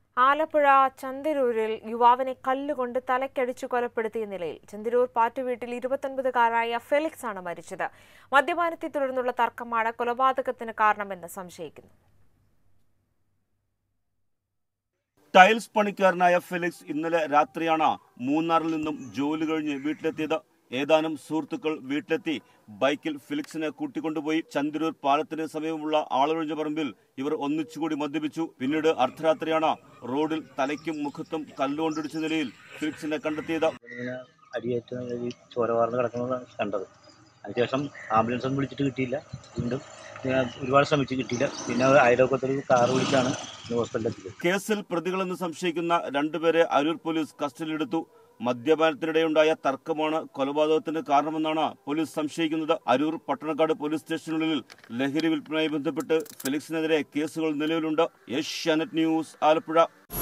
ആലപ്പുഴ ചന്ദരൂരിൽ യുവാവിനെ കല്ലുകൊണ്ട് തലക്കടിച്ചു കൊലപ്പെടുത്തിയ നിലയിൽ ചന്ദരൂർ പാറ്റുവീട്ടിൽ ഇരുപത്തൊൻപതുകാരായ ഫെലിക്സ് ആണ് മരിച്ചത് മദ്യപാനത്തെ തുടർന്നുള്ള തർക്കമാണ് കൊലപാതകത്തിന് കാരണമെന്ന് സംശയിക്കുന്നു ടൈൽസ് പണിക്കാരനായ ഫെലിക്സ് ഇന്നലെ രാത്രിയാണ് മൂന്നാറിൽ നിന്നും ജോലി കഴിഞ്ഞ് വീട്ടിലെത്തിയത് ഏതാനും സുഹൃത്തുക്കൾ വീട്ടിലെത്തി ബൈക്കിൽ ഫിലിക്സിനെ കൂട്ടിക്കൊണ്ടുപോയി ചന്ദ്രൂർ പാലത്തിന് സമീപമുള്ള ആളൊഴിഞ്ഞ പറമ്പിൽ ഇവർ ഒന്നിച്ചുകൂടി മദ്യപിച്ചു പിന്നീട് അർദ്ധരാത്രിയാണ് റോഡിൽ തലയ്ക്കും മുഖത്തും കല്ലുകൊണ്ടിടിച്ച നിലയിൽ ഫിലിക്സിനെ കണ്ടെത്തിയത് ഇങ്ങനെ അടിയേറ്റ് ഈ ചോര വാർന്ന് കിടക്കുന്നതാണ് കണ്ടത് അതിനുശേഷം ആംബുലൻസ് ഒന്നും വിളിച്ചിട്ട് കിട്ടിയില്ല വീണ്ടും ഞാൻ ഒരുപാട് ശ്രമിച്ച് കിട്ടിയില്ല പിന്നെ അയലോക്കത്തൊരു കാർ വിളിച്ചാണ് ഹോസ്പിറ്റലിൽ എത്തിയത് കേസിൽ പ്രതികളെന്ന് സംശയിക്കുന്ന രണ്ടുപേരെ അരൂർ പോലീസ് കസ്റ്റഡിയിലെടുത്തു മദ്യപാനത്തിനിടെയുണ്ടായ തർക്കമാണ് കൊലപാതകത്തിന് കാരണമെന്നാണ് പോലീസ് സംശയിക്കുന്നത് അരൂർ പട്ടണക്കാട് പോലീസ് സ്റ്റേഷനുകളിൽ ലഹരി വിൽപ്പനയുമായി ബന്ധപ്പെട്ട് ഫെലിക്സിനെതിരെ കേസുകൾ നിലവിലുണ്ട് ഏഷ്യാനെറ്റ് ന്യൂസ് ആലപ്പുഴ